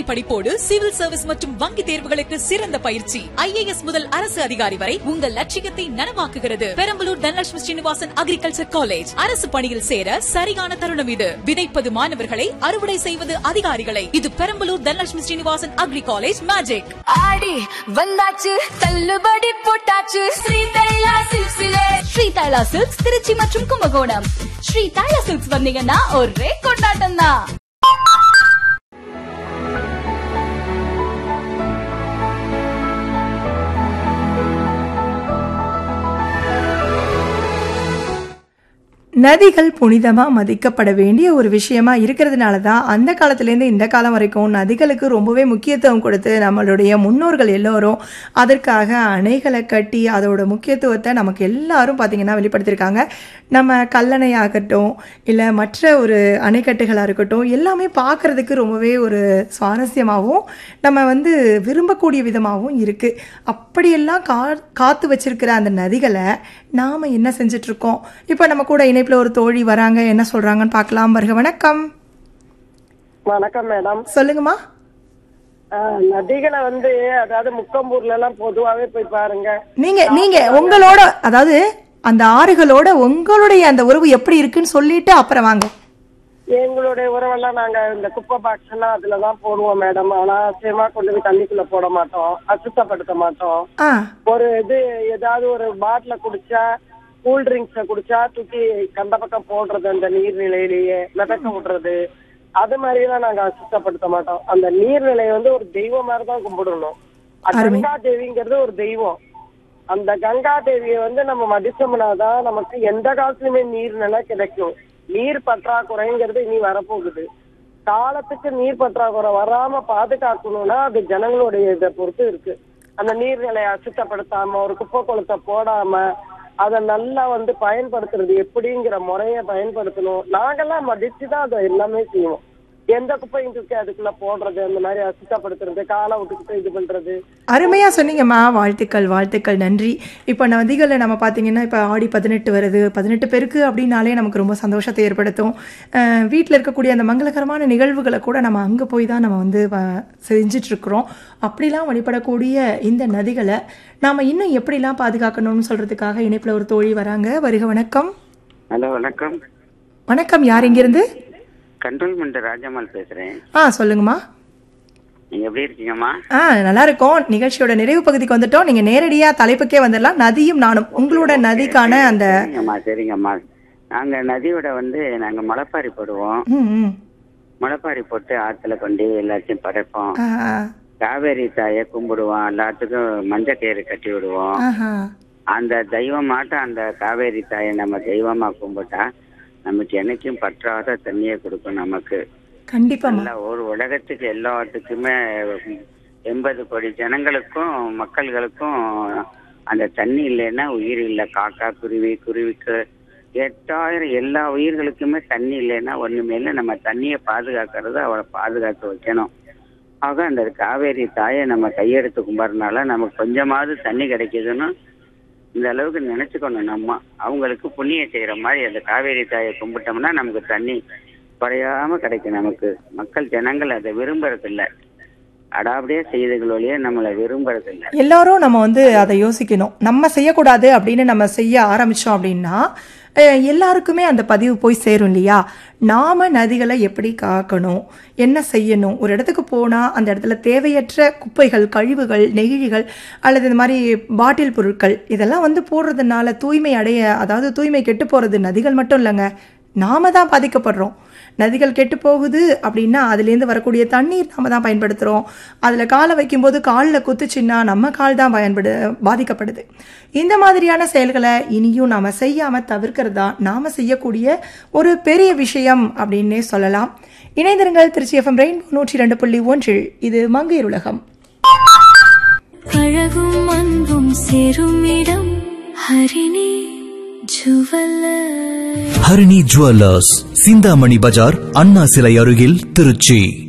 படிப்போடு civil service மற்றும் வங்கி தேர்வுகளுக்கு சிறந்த பயிற்சி ஐஏஎஸ் முதல் அரசு அதிகாரி வரை உங்கள் லட்சியத்தை நனவாக்குகிறது பெரம்பலூர் தனலட்சுமி ஸ்ரீனிவாசன் அக்ரிகல்ச்சர் காலேஜ் அரசு பணியில் சேர சரியான தருணம் இது விதைப்பது மாணவர்களை அறுவடை செய்வது அதிகாரிகளை இது Perambalur Dhanalakshmi Srinivasan agri college magic ஆடி வந்தாச்சு தள்ளுபடி போட்டாச்சு ஸ்ரீ தைலா சில்க்ஸிலே ஸ்ரீ தைலா சில்க்ஸ் திருச்சி மற்றும் கும்பகோணம் ஸ்ரீ தைலா சில்க்ஸ் வந்தீங்கன்னா ஒரே கொண்டாட்டம் தான் நதிகள் புனிதமாக மதிக்கப்பட வேண்டிய ஒரு விஷயமா இருக்கிறதுனால தான் அந்த காலத்துலேருந்து இந்த காலம் வரைக்கும் நதிகளுக்கு ரொம்பவே முக்கியத்துவம் கொடுத்து நம்மளுடைய முன்னோர்கள் எல்லோரும் அதற்காக அணைகளை கட்டி அதோட முக்கியத்துவத்தை நமக்கு எல்லாரும் பார்த்திங்கன்னா வெளிப்படுத்தியிருக்காங்க நம்ம கல்லணை ஆகட்டும் இல்லை மற்ற ஒரு அணைக்கட்டுகளாக இருக்கட்டும் எல்லாமே பார்க்குறதுக்கு ரொம்பவே ஒரு சுவாரஸ்யமாகவும் நம்ம வந்து விரும்பக்கூடிய விதமாகவும் இருக்குது அப்படியெல்லாம் கா காத்து வச்சிருக்கிற அந்த நதிகளை நாம் என்ன செஞ்சிட்ருக்கோம் இப்போ நம்ம கூட இணைப்பில் ஒரு தோழி வராங்க என்ன சொல்கிறாங்கன்னு பார்க்கலாம் வருக வணக்கம் வணக்கம் மேடம் சொல்லுங்கம்மா ஆஹ், நதிகளை வந்து அதாவது முக்கம்பூர்ல எல்லாம் பொதுவாவே போய் பாருங்க நீங்க நீங்க உங்களோட அதாவது அந்த ஆறுகளோட உங்களுடைய அந்த உறவு எப்படி இருக்குன்னு சொல்லிட்டு அப்புறம் வாங்க எங்களுடைய உறவெல்லாம் நாங்க இந்த குப்பை பாக்ஸ் எல்லாம் அதுலதான் போடுவோம் மேடம் ஆனா அசியமா கொண்டு போய் தண்ணிக்குள்ள போட மாட்டோம் அசுத்தப்படுத்த மாட்டோம் ஆ ஒரு இது ஏதாவது ஒரு பாட்டில குடிச்சா கூல் ட்ரிங்க்ஸ குடிச்சா தூக்கி கண்ட பக்கம் போடுறது அந்த நீர்நிலையிலேயே மிதக்க விடுறது அது மாதிரி எல்லாம் நாங்க அசுத்தப்படுத்த மாட்டோம் அந்த நீர்நிலையை வந்து ஒரு தெய்வம் மாதிரி தான் கும்பிடணும் அருமை. கங்கா தேவிங்கிறது ஒரு தெய்வம் அந்த கங்கா தேவியை வந்து நம்ம மதிச்சோம்னாதான் நமக்கு எந்த காலத்துலயுமே நீர்நிலை கிடைக்கும் நீர் பற்றாக்குறைங்கிறது இனி வரப்போகுது காலத்துக்கு நீர் பற்றாக்குறை வராம பாதுகாக்கணும்னா அது ஜனங்களுடைய இதை பொறுத்து இருக்கு அந்த நீர்நிலையை அசுத்தப்படுத்தாம ஒரு குப்பை குளத்தை போடாம அதை நல்லா வந்து பயன்படுத்துறது எப்படிங்கிற முறைய பயன்படுத்தணும் நாங்கெல்லாம் மதிச்சுதான் அதை எல்லாமே செய்வோம் எந்த குப்பையும் தூக்கி அதுக்குள்ள போடுறது அந்த மாதிரி அசுத்தப்படுத்துறது காலை விட்டுக்கிட்டு இது பண்றது அருமையாக சொன்னீங்கம்மா வாழ்த்துக்கள் வாழ்த்துக்கள் நன்றி இப்போ நதிகளில் நம்ம பார்த்தீங்கன்னா இப்போ ஆடி பதினெட்டு வருது பதினெட்டு பேருக்கு அப்படின்னாலே நமக்கு ரொம்ப சந்தோஷத்தை ஏற்படுத்தும் வீட்டில் இருக்கக்கூடிய அந்த மங்களகரமான நிகழ்வுகளை கூட நம்ம அங்கே போய் தான் நம்ம வந்து வ- செஞ்சுட்டு இருக்கிறோம் அப்படிலாம் வழிபடக்கூடிய இந்த நதிகளை நாம் இன்னும் எப்படிலாம் பாதுகாக்கணும்னு சொல்கிறதுக்காக இணைப்பில் ஒரு தோழி வராங்க வருக வணக்கம் ஹலோ வணக்கம் வணக்கம் யார் இங்கிருந்து கண்ட்ரோல்மெண்ட் ராஜம்மாள் பேசுறேன் ஆ சொல்லுங்கம்மா நீங்க எப்படி இருக்கீங்கம்மா ஆ நல்லா இருக்கோம் நிகழ்ச்சியோட நிறைவு பகுதிக்கு வந்துட்டோம் நீங்கள் நேரடியாக தலைப்புக்கே வந்துடலாம் நதியும் நானும் உங்களோட நதிக்கான அந்த சரிங்கம்மா சரிங்கம்மா நாங்க நதியோட வந்து நாங்க முளைப்பாரி போடுவோம் ம் ம் முளைப்பாரி போட்டு ஆத்துல கொண்டு எல்லாத்தையும் படைப்போம் ஆ, ஆ. காவேரி தாயை கும்பிடுவோம் எல்லாத்துக்கும் மஞ்சள் கயிறு கட்டி விடுவோம் ஆஹா. அந்த தெய்வமாட்டம் அந்த காவேரி தாயை நம்ம தெய்வமா கும்பிட்டா நமக்கு என்னைக்கும் பற்றாத தண்ணியை கொடுக்கும் நமக்கு கண்டிப்பாம்மா நல்ல ஒரு உலகத்துக்கு எல்லாத்துக்குமே எண்பது கோடி ஜனங்களுக்கும் மக்கள்களுக்கும் அந்த தண்ணி இல்லைன்னா உயிர் இல்லை காக்கா குருவி குருவிக்கு எட்டாயிரம் எல்லா உயிர்களுக்குமே தண்ணி இல்லைன்னா ஒண்ணுமே இல்லை நம்ம தண்ணியை பாதுகாக்கிறது அவளை பாதுகாத்து வைக்கணும் ஆக அந்த காவேரி தாயை நம்ம கையெடுத்து கும்பிட்றதுனால நமக்கு கொஞ்சமாவது தண்ணி கிடைக்குதுன்னு இந்த அளவுக்கு நினைச்சுக்கணும் நம்ம அவங்களுக்கு புண்ணியம் செய்யற மாதிரி அந்த காவேரி தாயை கும்பிட்டோம்னா நமக்கு தண்ணி குறையாம கிடைக்கும் நமக்கு மக்கள் ஜனங்கள் அதை விரும்புறதில்ல அடாபடியே செய்திகள் வழியே நம்மளை விரும்புறதில்ல எல்லாரும் நம்ம வந்து அதை யோசிக்கணும் நம்ம செய்யக்கூடாது அப்படின்னு நம்ம செய்ய ஆரம்பிச்சோம் அப்படின்னா அஹ், எல்லாருக்குமே அந்த பதிவு போய் சேரும் இல்லையா நாம நதிகளை எப்படி காக்கணும் என்ன செய்யணும் ஒரு இடத்துக்கு போனால் அந்த இடத்துல தேவையற்ற குப்பைகள் கழிவுகள் நெகிழிகள் அல்லது இந்த மாதிரி பாட்டில் பொருட்கள் இதெல்லாம் வந்து போடுறதுனால தூய்மை அடைய அதாவது தூய்மை கெட்டு போகிறது நதிகள் மட்டும் இல்லைங்க நாம தான் பாதிக்கப்படுறோம் நதிகள் கெட்டு போகுது அப்படின்னா அதுலேருந்து வரக்கூடிய தண்ணீர் நாம தான் பயன்படுத்துகிறோம் அதில் காலை வைக்கும்போது காலில் குத்துச்சுன்னா நம்ம கால் தான் பயன்படு பாதிக்கப்படுது இந்த மாதிரியான செயல்களை இனியும் நாம் செய்யாமல் தவிர்க்கிறது தான் நாம் செய்யக்கூடிய ஒரு பெரிய விஷயம் அப்படின்னே சொல்லலாம் இணைந்திருங்கள் திருச்சி எஃப்எம் ரெயின்போ நூற்றி ரெண்டு புள்ளி ஒன்றில் இது மங்கையர் உலகம் அழகும் அன்பும் சேரும் இடம் ஹரிணி ஜுவல்லர் ஹரிணி ஜுவல்லர்ஸ் சிந்தாமணி பஜார் அண்ணா சிலை அருகில் திருச்சி